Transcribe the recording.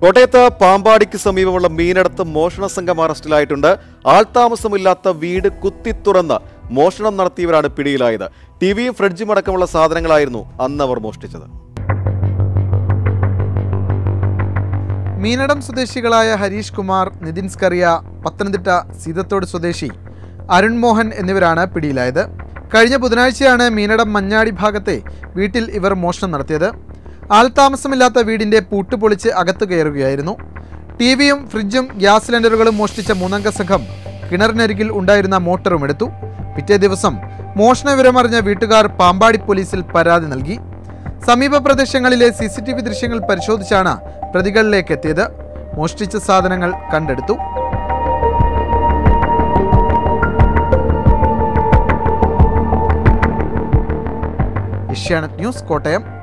കോട്ടയത്ത് പാമ്പാടിക്ക് സമീപമുള്ള മീനടത്ത് മോഷണ സംഘം അറസ്റ്റിലായിട്ടുണ്ട് ആൾതാമസമില്ലാത്ത വീട് കുത്തിത്തുറന്ന് മോഷണം നടത്തിയവരാണ് പിടിയിലായത് ടിവിയും ഫ്രിഡ്ജും അടക്കമുള്ള സാധനങ്ങളായിരുന്നു അന്ന് അവർ മോഷ്ടിച്ചത് മീനടം സ്വദേശികളായ ഹരീഷ് കുമാർ നിതിൻ സ്കറിയ പത്തനംതിട്ട സീതത്തോട് സ്വദേശി അരുൺ മോഹൻ എന്നിവരാണ് പിടിയിലായത് കഴിഞ്ഞ ബുധനാഴ്ചയാണ് മീനടം മഞ്ഞാടി ഭാഗത്തെ വീട്ടിൽ ഇവർ മോഷണം നടത്തിയത് ആൾതാമസമില്ലാത്ത വീടിന്റെ പൂട്ട് പൊളിച്ച് അകത്ത് കയറുകയായിരുന്നു ടി വിയും ഫ്രിഡ്ജും ഗ്യാസ് സിലിണ്ടറുകളും മോഷ്ടിച്ച മൂന്നംഗ സംഘം കിണറിനരികിൽ ഉണ്ടായിരുന്ന മോട്ടറും എടുത്തു പിറ്റേ ദിവസം മോഷണ വിവരമറിഞ്ഞ വീട്ടുകാർ പാമ്പാടി പോലീസിൽ പരാതി നൽകി സമീപ പ്രദേശങ്ങളിലെ സി സി ടി വി ദൃശ്യങ്ങൾ പരിശോധിച്ചാണ് പ്രതികളിലേക്ക് എത്തിയത് മോഷ്ടിച്ച സാധനങ്ങൾ കണ്ടെടുത്തു ഏഷ്യാനെറ്റ് ന്യൂസ് കോട്ടയം